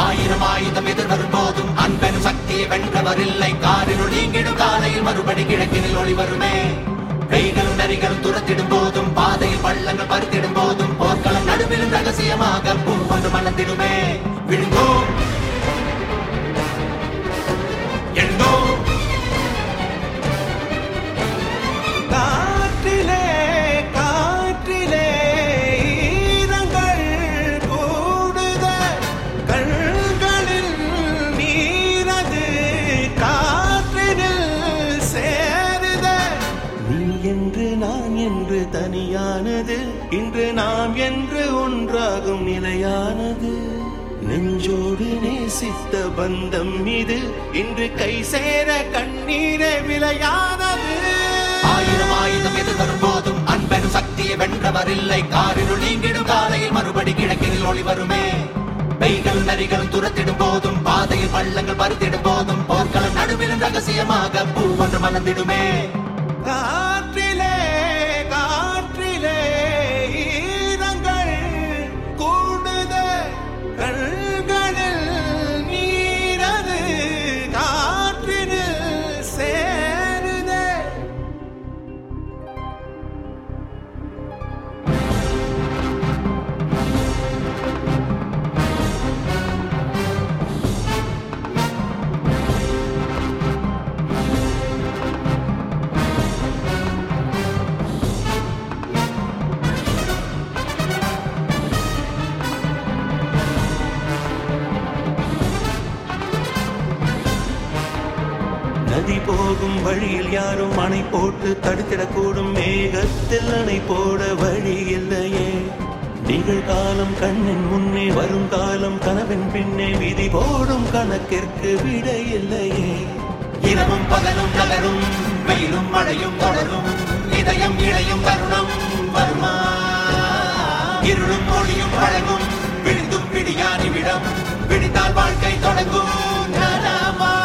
ஆயிரம் ஆயுதம் எதிர்வரும் போதும் அன்பெனும் சக்தியை வென்றவர் இல்லை காரினுள் நீங்கிடும் காலையில் மறுபடி கிழக்கினில் ஒளி வருமே கைகளும் நரிகளும் துரத்திடும் போதும் பாதையில் பள்ளங்கள் பறித்திடும் போதும் போர்க்களம் நடுவிலும் ரகசியமாக பூ கொண்டு மலர்ந்திடுமே விழுந்தோம் எழுந்தோம் காற்றிலே காற்றிலே ஈரங்கள் கூடுத கண்களில் நீரது காற்றினில் சேருத நீ என்று நான் என்று தனியானது இன்று நாம் என்று ஒன்றாகும் நிலையானது நெஞ்சோடு நேசித்த பந்தம் இது இன்று கை சேர கண்ணீரே விலையானது ஆயிரம் ஆயுதம் எதிர்வரும் போதும் அன்பெனும் சக்தியை வென்றவர் இல்லை காரினுள் நீங்கிடும் காலையில் மறுபடி கிழக்கினில் ஒளி வருமே பெய்களும் நரிகளும் துரத்திடும் போதும் பாதையில் பள்ளங்கள் பறித்திடும் போதும் போர்க்களம் நடுவிலும் ரகசியமாக பூ ஒன்று மலர்ந்திடுமே காற்றிலே காற்றிலே ஈரங்கள் கூடுத கண்களில் நீரது காற்றினில் சேருதே நதி போகும் வழியில் யாரும் அணை போட்டு தடுத்திடக்கூடும் மேகத்தில் அணை போட வழி இல்லையே நிகழ்காலம் கண்ணின் முன்னே வரும் காலம் கனவின் பின்னே விதி போடும் கணக்கிற்கு விடை இல்லையே இரவும் பகலும் நகரும் வெயிலும் மழையும் தொடரும் இதயம் இழையும் தருணம் வருமா இருளும் மொழியும் பழகும் விழுந்தும் பிடியானி விடம் விழித்தால் வாழ்க்கை தொடங்கும் நலமா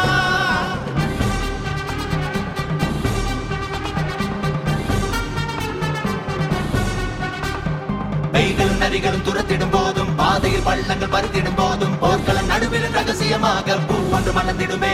பெய்களும் நரிகளும் துரத்திடும் போதும் பாதையில் பள்ளங்கள் பறித்திடும் போதும் போர்க்களம் நடுவில் ரகசியமாக பூ ஒன்று மலர்ந்திடுமே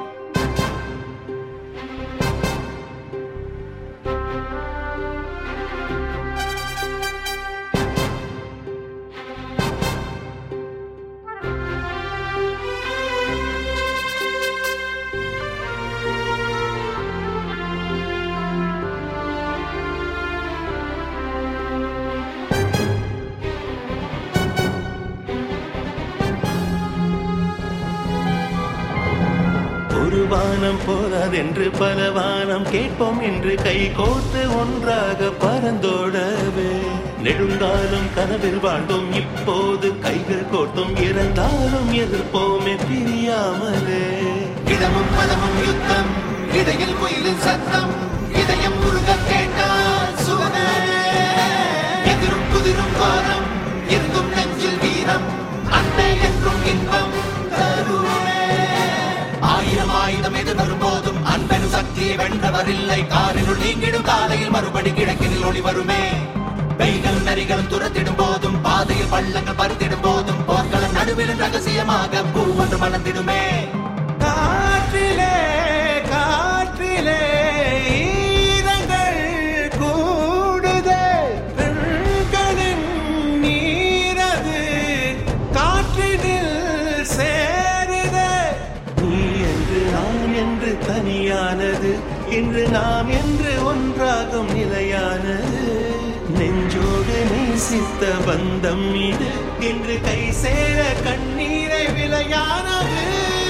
ஒரு வானம் போதாதென்று பல வானம் கேட்போம் என்று கை கோர்த்து ஒன்றாக பறந்தோடவே நெடுங்காலம் கனவில் வாழ்ந்தோம் இப்போது கைகள் கோர்த்தும் இறந்தாலும் எதிர்ப்போமே பிரியாமலே இடமும் பலமும் யுத்தம் இடையில் குயிலின் சத்தம் இதயம் முருக கேட்டால் சுவனே எதிரும் குதிரும் வாரம் இருந்தும் நெஞ்சில் வீரம் அன்பே என்றும் இன்பம் தருவே ஆயிரம் ஆயுதம் எதிர்வரும் போதும் அன்பெனும் சக்தியை வென்றவர் இல்லை காரினுள் நீங்கிடும் காலையில் மறுபடி கிழக்கினில் ஒளி வருமே பெய்களும் நரிகளும் துரத்திடும் போதும் பாதையில் பள்ளங்கள் பறித்திடும் போதும் போர்க்களம் நடுவிலும் ரகசியமாக பூ ஒன்று மலர்ந்திடுமே காற்றிலே காற்றிலே ஈரங்கள் கூடுதே கண்களின் நீரது காற்றினில் சேருதே நீ என்று நான் என்று தனியானது இன்று நாம் என்று ஒன்றாகும் நிலையானது நெஞ்சோடு நேசித்த பந்தம் இது இன்று கை சேர கண்ணீரை விலையானது